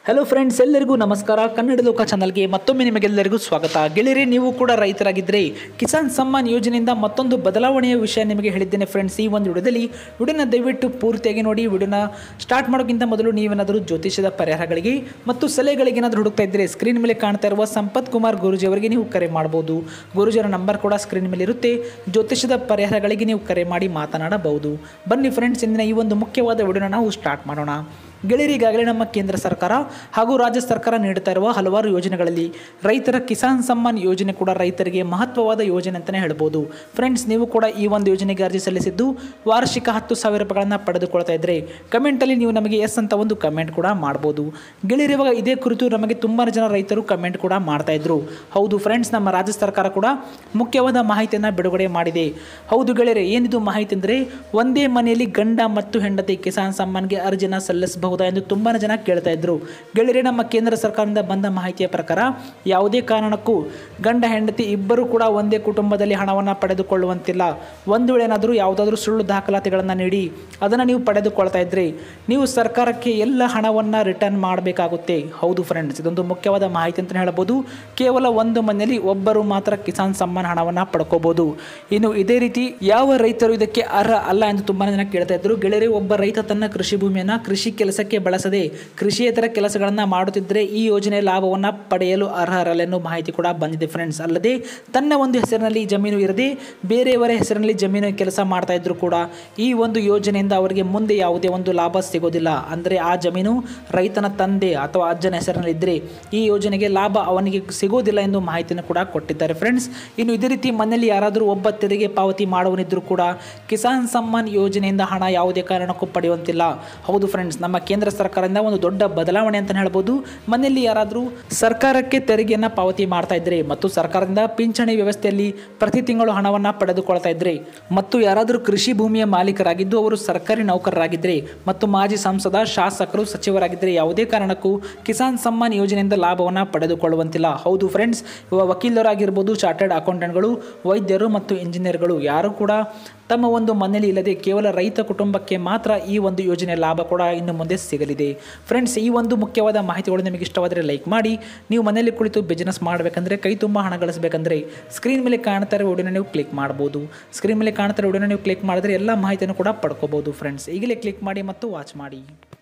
hello friends ಎಲ್ಲರಿಗೂ ನಮಸ್ಕಾರ ಕನ್ನಡ ಲೋಕ ಚಾನಲ್ಗೆ ಮತ್ತೊಮ್ಮೆ ನಿಮಗೆಲ್ಲರಿಗೂ ಸ್ವಾಗತ ಗೆಳೆಯರೆ ನೀವು ಕೂಡ ರೈತರಾಗಿದ್ದರೆ ಕಿಸಾನ್ ಸಮ್ಮಾನ್ ಯೋಜನೆಯಿಂದ ಮತ್ತೊಂದು ಬದಲಾವಣೆಯ ವಿಷಯ ನಿಮಗೆ ಹೇಳಿದ್ದೇನೆ ಫ್ರೆಂಡ್ಸ್ ಈ ಒಂದು ವಿಡಿಯೋದಲ್ಲಿ ವಿಡಿಯೋನ ದಯವಿಟ್ಟು ಪೂರ್ತಿಯಾಗಿ ನೋಡಿ ವಿಡಿಯೋನ ಸ್ಟಾರ್ಟ್ ಮಾಡೋಕ್ಕಿಂತ ಮೊದಲು ನೀವೇನಾದರೂ ಜ್ಯೋತಿಷದ ಪರಿಹಾರಗಳಿಗೆ ಮತ್ತು ಸಲಹೆಗಳಿಗೆ ಏನಾದರೂ ಹುಡುಕ್ತಾ ಇದ್ದರೆ ಸ್ಕ್ರೀನ್ ಮೇಲೆ ಕಾಣ್ತಾ ಇರುವ ಸಂಪತ್ ಕುಮಾರ್ ಗುರುಜಿ ಅವರಿಗೆ ನೀವು ಕರೆ ಮಾಡಬಹುದು ಗುರುಜಿಯವರ ನಂಬರ್ ಕೂಡ ಸ್ಕ್ರೀನ್ ಮೇಲೆ ಇರುತ್ತೆ ಜ್ಯೋತಿಷದ ಪರಿಹಾರಗಳಿಗೆ ನೀವು ಕರೆ ಮಾಡಿ ಮಾತನಾಡಬಹುದು ಬನ್ನಿ ಫ್ರೆಂಡ್ಸ್ ಇಂದಿನ ಈ ಒಂದು ಮುಖ್ಯವಾದ ವಿಡಿಯೋನ ನಾವು ಸ್ಟಾರ್ಟ್ ಮಾಡೋಣ ಗೆಳೆಯರಿಗಾಗಲೇ ನಮ್ಮ ಕೇಂದ್ರ ಸರ್ಕಾರ ಹಾಗೂ ರಾಜ್ಯ ಸರ್ಕಾರ ನೀಡುತ್ತಾ ಇರುವ ಹಲವಾರು ಯೋಜನೆಗಳಲ್ಲಿ ರೈತರ ಕಿಸಾನ್ ಸಮ್ಮಾನ್ ಯೋಜನೆ ಕೂಡ ರೈತರಿಗೆ ಮಹತ್ವವಾದ ಯೋಜನೆ ಅಂತಲೇ ಹೇಳ್ಬೋದು ಫ್ರೆಂಡ್ಸ್ ನೀವು ಕೂಡ ಈ ಒಂದು ಯೋಜನೆಗೆ ಅರ್ಜಿ ಸಲ್ಲಿಸಿದ್ದು ವಾರ್ಷಿಕ ಹತ್ತು ಸಾವಿರ ರೂಪಾಯಿಗಳನ್ನು ಪಡೆದುಕೊಳ್ತಾ ಇದ್ದರೆ ಕಮೆಂಟಲ್ಲಿ ನೀವು ನಮಗೆ ಎಸ್ ಅಂತ ಒಂದು ಕಮೆಂಟ್ ಕೂಡ ಮಾಡ್ಬೋದು ಗೆಳೆಯರಿವಾಗ ಇದೇ ಕುರಿತು ನಮಗೆ ತುಂಬ ಜನ ರೈತರು ಕಮೆಂಟ್ ಕೂಡ ಮಾಡ್ತಾ ಇದ್ರು ಹೌದು ಫ್ರೆಂಡ್ಸ್ ನಮ್ಮ ರಾಜ್ಯ ಸರ್ಕಾರ ಕೂಡ ಮುಖ್ಯವಾದ ಮಾಹಿತಿಯನ್ನು ಬಿಡುಗಡೆ ಮಾಡಿದೆ ಹೌದು ಗೆಳೆಯರೆ ಏನಿದು ಮಾಹಿತಿ ಅಂದರೆ ಒಂದೇ ಮನೆಯಲ್ಲಿ ಗಂಡ ಮತ್ತು ಹೆಂಡತಿ ಕಿಸಾನ್ ಸಮ್ಮಾನ್ಗೆ ಅರ್ಜಿನ ಸಲ್ಲಿಸಬಹುದಾ ಎಂದು ತುಂಬಾ ಜನ ಕೇಳ್ತಾ ಇದ್ರು ಗೆಳೆಯರೆ ನಮ್ಮ ಕೇಂದ್ರ ಸರ್ಕಾರದಿಂದ ಬಂದ ಮಾಹಿತಿಯ ಪ್ರಕಾರ ಯಾವುದೇ ಕಾರಣಕ್ಕೂ ಗಂಡ ಹೆಂಡತಿ ಇಬ್ಬರು ಕೂಡ ಒಂದೇ ಕುಟುಂಬದಲ್ಲಿ ಹಣವನ್ನು ಪಡೆದುಕೊಳ್ಳುವಂತಿಲ್ಲ ಒಂದು ವೇಳೆ ಏನಾದರೂ ಯಾವುದಾದ್ರೂ ಸುಳ್ಳು ದಾಖಲಾತಿಗಳನ್ನು ನೀಡಿ ಅದನ್ನು ನೀವು ಪಡೆದುಕೊಳ್ತಾ ಇದ್ದರೆ ನೀವು ಸರ್ಕಾರಕ್ಕೆ ಎಲ್ಲ ಹಣವನ್ನು ರಿಟರ್ನ್ ಮಾಡಬೇಕಾಗುತ್ತೆ ಹೌದು ಫ್ರೆಂಡ್ಸ್ ಇದೊಂದು ಮುಖ್ಯವಾದ ಮಾಹಿತಿ ಅಂತಲೇ ಹೇಳ್ಬೋದು ಕೇವಲ ಒಂದು ಮನೆಯಲ್ಲಿ ಒಬ್ಬರು ಮಾತ್ರ ಕಿಸಾನ್ ಸಮ್ಮಾನ್ ಹಣವನ್ನು ಪಡ್ಕೋಬಹುದು ಇನ್ನು ಇದೇ ರೀತಿ ಯಾವ ರೈತರು ಇದಕ್ಕೆ ಅರ್ಹ ಅಲ್ಲ ಎಂದು ತುಂಬಾ ಜನ ಕೇಳ್ತಾ ಇದ್ರು ಗೆಳೆಯರೆ ಒಬ್ಬ ರೈತ ತನ್ನ ಕೃಷಿ ಭೂಮಿಯನ್ನು ಕೃಷಿ ಕೆಲಸಕ್ಕೆ ಬಳಸದೆ ಕೃಷಿಯೇತರ ಕೆಲಸಗಳನ್ನು ಮಾಡುತ್ತಿದ್ದರೆ ಈ ಯೋಜನೆ ಲಾಭವನ್ನು ಪಡೆಯಲು ಅರ್ಹರಲ್ಲ ಎನ್ನುವ ಮಾಹಿತಿ ಕೂಡ ಬಂದಿದೆ ಫ್ರೆಂಡ್ಸ್ ಅಲ್ಲದೆ ತನ್ನ ಒಂದು ಹೆಸರಿನಲ್ಲಿ ಜಮೀನು ಇರದೆ ಬೇರೆಯವರ ಹೆಸರಿನಲ್ಲಿ ಜಮೀನು ಕೆಲಸ ಮಾಡ್ತಾ ಇದ್ರು ಕೂಡ ಈ ಒಂದು ಯೋಜನೆಯಿಂದ ಅವರಿಗೆ ಮುಂದೆ ಯಾವುದೇ ಒಂದು ಲಾಭ ಸಿಗೋದಿಲ್ಲ ಅಂದರೆ ಆ ಜಮೀನು ರೈತನ ತಂದೆ ಅಥವಾ ಅಜ್ಜನ ಹೆಸರಿನಲ್ಲಿ ಇದ್ದರೆ ಈ ಯೋಜನೆಗೆ ಲಾಭ ಅವನಿಗೆ ಸಿಗೋದಿಲ್ಲ ಎಂದು ಮಾಹಿತಿಯನ್ನು ಕೂಡ ಕೊಟ್ಟಿದ್ದಾರೆ ಫ್ರೆಂಡ್ಸ್ ಇನ್ನು ಇದೇ ರೀತಿ ಮನೆಯಲ್ಲಿ ಯಾರಾದರೂ ಒಬ್ಬ ತೆರಿಗೆ ಪಾವತಿ ಮಾಡುವನಿದ್ರೂ ಕೂಡ ಕಿಸಾನ್ ಸಮ್ಮಾನ್ ಯೋಜನೆಯಿಂದ ಹಣ ಯಾವುದೇ ಕಾರಣಕ್ಕೂ ಪಡೆಯುವಂತಿಲ್ಲ ಹೌದು ಫ್ರೆಂಡ್ಸ್ ನಮ್ಮ ಕೇಂದ್ರ ಸರ್ಕಾರದಿಂದ ಒಂದು ದೊಡ್ಡ ಬದಲಾವಣೆ ಅಂತ ಹೇಳ್ಬೋದು ಮನೆಯಲ್ಲಿ ಯಾರಾದರೂ ಸರ್ಕಾರಕ್ಕೆ ತೆರಿಗೆಯನ್ನು ಪಾವತಿ ಮಾಡ್ತಾ ಇದ್ರೆ ಮತ್ತು ಸರ್ಕಾರದಿಂದ ಪಿಂಚಣಿ ವ್ಯವಸ್ಥೆಯಲ್ಲಿ ಪ್ರತಿ ತಿಂಗಳು ಹಣವನ್ನು ಪಡೆದುಕೊಳ್ತಾ ಇದ್ರೆ ಮತ್ತು ಯಾರಾದರೂ ಕೃಷಿ ಭೂಮಿಯ ಮಾಲೀಕರಾಗಿದ್ದು ಅವರು ಸರ್ಕಾರಿ ನೌಕರರಾಗಿದ್ದರೆ ಮತ್ತು ಮಾಜಿ ಸಂಸದ ಶಾಸಕರು ಸಚಿವರಾಗಿದ್ದರೆ ಯಾವುದೇ ಕಾರಣಕ್ಕೂ ಕಿಸಾನ್ ಸಮ್ಮಾನ್ ಯೋಜನೆಯಿಂದ ಲಾಭವನ್ನು ಪಡೆದುಕೊಳ್ಳುವಂತಿಲ್ಲ ಹೌದು ಫ್ರೆಂಡ್ಸ್ ಇವ ವಕೀಲರಾಗಿರ್ಬೋದು ಚಾರ್ಟರ್ಡ್ ಅಕೌಂಟೆಂಟ್ಗಳು ವೈದ್ಯರು ಮತ್ತು ಇಂಜಿನಿಯರ್ಗಳು ಯಾರು ಕೂಡ ತಮ್ಮ ಒಂದು ಮನೆಯಲ್ಲಿ ಇಲ್ಲದೆ ಕೇವಲ ರೈತ ಕುಟುಂಬಕ್ಕೆ ಮಾತ್ರ ಈ ಒಂದು ಯೋಜನೆ ಲಾಭ ಕೂಡ ಇನ್ನು ಮುಂದೆ ಸಿಗಲಿದೆ ಫ್ರೆಂಡ್ಸ್ ಈ ಒಂದು ಮುಖ್ಯವಾದ ಮಾಹಿತಿಗಳು ನಿಮಗೆ ಇಷ್ಟವಾದರೆ ಲೈಕ್ ಮಾಡಿ ನೀವು ಮನೆಯಲ್ಲಿ ಕುಳಿತು ಬಿಸ್ನೆಸ್ ಮಾಡಬೇಕಂದ್ರೆ ಕೈ ತುಂಬ ಹಣ ಗಳಿಸಬೇಕಂದ್ರೆ ಸ್ಕ್ರೀನ್ ಮೇಲೆ ಕಾಣ್ತಾ ಇರೋ ವಿಡಿಯೋನ ನೀವು ಕ್ಲಿಕ್ ಮಾಡ್ಬೋದು ಸ್ಕ್ರೀನ್ ಮೇಲೆ ಕಾಣ್ತಾ ಇರೋ ವಿಡಿಯೋನ ನೀವು ಕ್ಲಿಕ್ ಮಾಡಿದ್ರೆ ಎಲ್ಲ ಮಾಹಿತಿಯನ್ನು ಕೂಡ ಪಡ್ಕೋಬೋದು ಫ್ರೆಂಡ್ಸ್ ಈಗಲೇ ಕ್ಲಿಕ್ ಮಾಡಿ ಮತ್ತು ವಾಚ್ ಮಾಡಿ